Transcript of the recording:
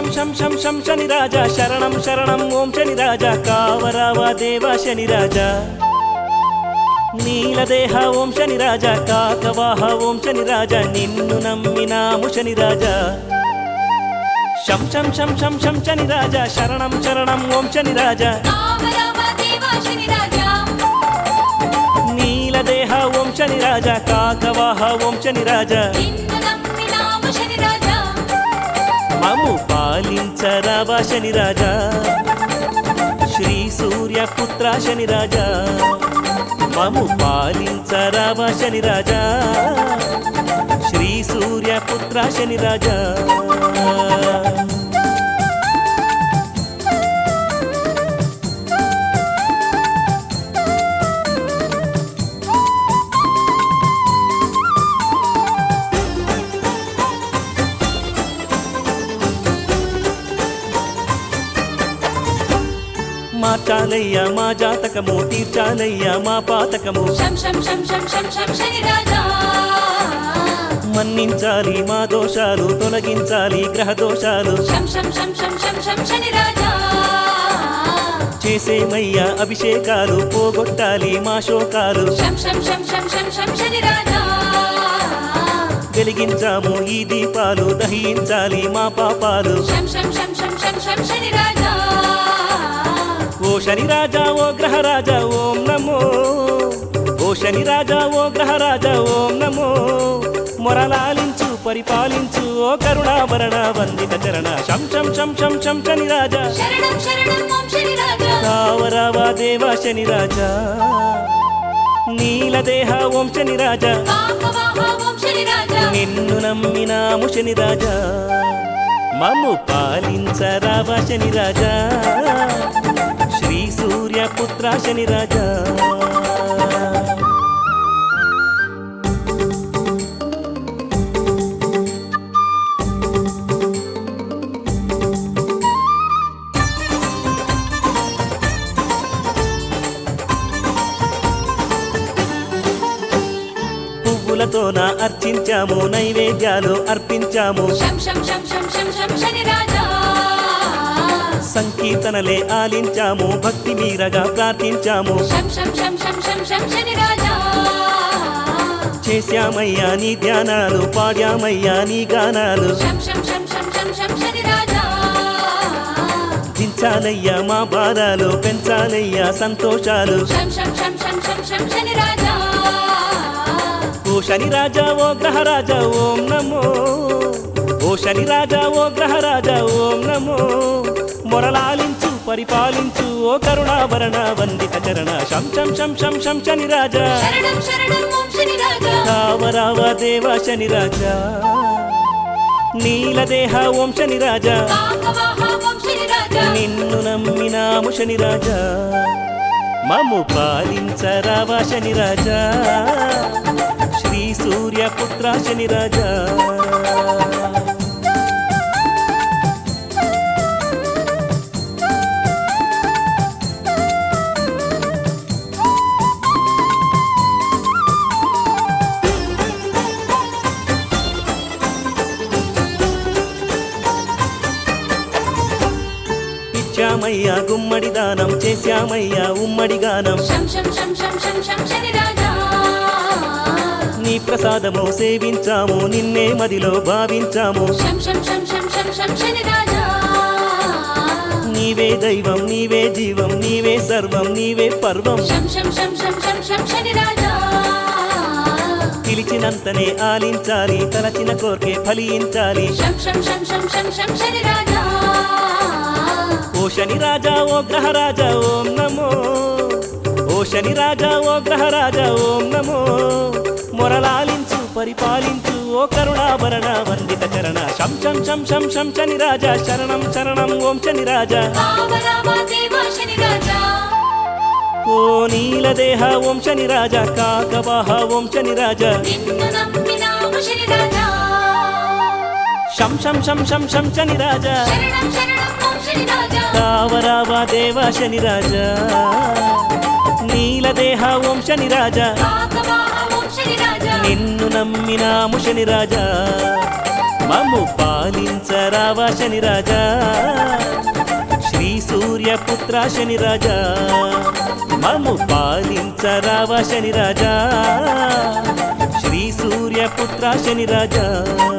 శం శం శం శని రాజా శరణం శరణం ఓం శని రాజా కావరావా దేవా శని రాజా నీలదేహ ఓం శని రాజా కాకవాహ ఓం శని రాజా నిన్ను నమ్మినాము శని రాజా శం శం శం శం శం శని రాజా శరణం శరణం ఓం శని రాజా కామరామ దేవా శని రాజా నీలదేహ ఓం శని రాజా కాకవాహ ఓం శని రాజా నిన్ను నమ్మినాము శని రాజా మము పాలించరావా శని రాజా శ్రీ సూర్య పుత్ర శని రాజా మము పాలించరావా శని రాజా శ్రీ సూర్య పుత్ర శని రాజా మార్చాలయ్యా మా జాతకము తీర్చాలయ్యా మా పాతకము శం శం శం శం శం శం శని రాజా మన్నించాలి మా దోషాలు తొలగించాలి గ్రహ దోషాలు శం శం శం శం శం శం శని రాజా చేసేమయ్యా అభిషేకాలు పోగొట్టాలి మా శోకాలు శం శం శం శం శం శం శని రాజా వెలిగించాము ఈ దీపాలు దహించాలి మా పాపాలు శం శం శం శం శం శం శని రాజా ఓ శని రాజా ఓ గ్రహ రాజా ఓం నమో ఓ శని రాజా ఓ గ్రహ రాజా ఓం నమో మొరలాలించు పరిపాలించు ఓ కరుణాభరణ వందిత చరణ శం శం శం శం శం శని రాజా శరణం శరణం ఓం శని రాజా రావరావా దేవా శని రాజా నీలదేహ ఓం శని రాజా కాకవాహ ఓం శని రాజా నిన్ను నమ్మినాము శని రాజా మమ్ము పాలించరావా శని రాజా శ్రీ సూర్య పుత్ర శని రాజా పువ్వులతోన అర్చించాము నైవేద్యాలు అర్పించాము శం శం శం శం శం శం శని రాజా సంకీర్తనలే ఆలించాము భక్తి మీరగా ప్రార్థించాము శం శం శం శం శం శం శని రాజా చేశామయ్యా నీ ధ్యానాలు పాడామయ్యా నీ గానాలు శం శం శం శం శం శం శని రాజా దించాలయ్యా మా బాధాలు పెంచాలయ్యా సంతోషాలు శం శం శం శం శం శం శని రాజా ఓ శని రాజా ఓ గ్రహ రాజా ఓం నమో ఓ శని రాజా ఓ గ్రహ రాజా ఓం నమో మొరలాలించు పరిపాలించు ఓ కరుణాభరణ వందిత చరణ శం శం శం శం శం శని రాజా శరణం శరణం ఓం శని రాజా రావరావ దేవా శని రాజా నీలదేహ ఓం శని రాజా కాకవాహ ఓం శని రాజా నిన్ను నమ్మినాము శని రాజా మమ్ము పాలించరావా శని రాజా శ్రీ సూర్య పుత్ర శని రాజా ఇచ్చామయ్యా గుమ్మడి దానం చేశామయ్యా ఉమ్మడి గానం శం శం శం శం శం శం శని రాజా నీ ప్రసాదము సేవించాము నిన్నే మదిలో భావించాము శం శం శం శం శం శం శని రాజా నీవే దైవం నీవే జీవం నీవే సర్వం నీవే పర్వం శం శం శం శం శం శం శని రాజా పిలిచినంతనే ఆలించాలి తలచిన కోర్కే ఫలించాలి శం శం శం శం శం శం శని రాజా ఓ శని రాజా ఓ గ్రహ రాజా ఓం నమో ఓ శని రాజా ఓ గ్రహ రాజా ఓం నమో మొరలాలించు పరిపాలించు ఓ కరుణాభరణ వందిత చరణ శం శం శం శం శం శని రాజా శరణం శరణం ఓం శని రాజా కామరామ దేవా శని రాజా ఓ నీలదేహ ఓం శని రాజా కాకవాహ ఓం శని రాజా నిన్ను నమ్మినాము శని రాజా శం శం శం శం శం శని రాజా శరణం శరణం ఓం శని రాజా కావరావా దేవా శని రాజా నీలదేహ ఓం శని రాజా కాకవాహ ఓం శని రాజా నిన్ను నమ్మినాము శని రాజా మమ్ము పాలించరావా శని రాజా శ్రీ సూర్యపుత్ర శని రాజా మమ్ము పాలించరావా శని రాజా శ్రీ సూర్యపుత్ర శని రాజా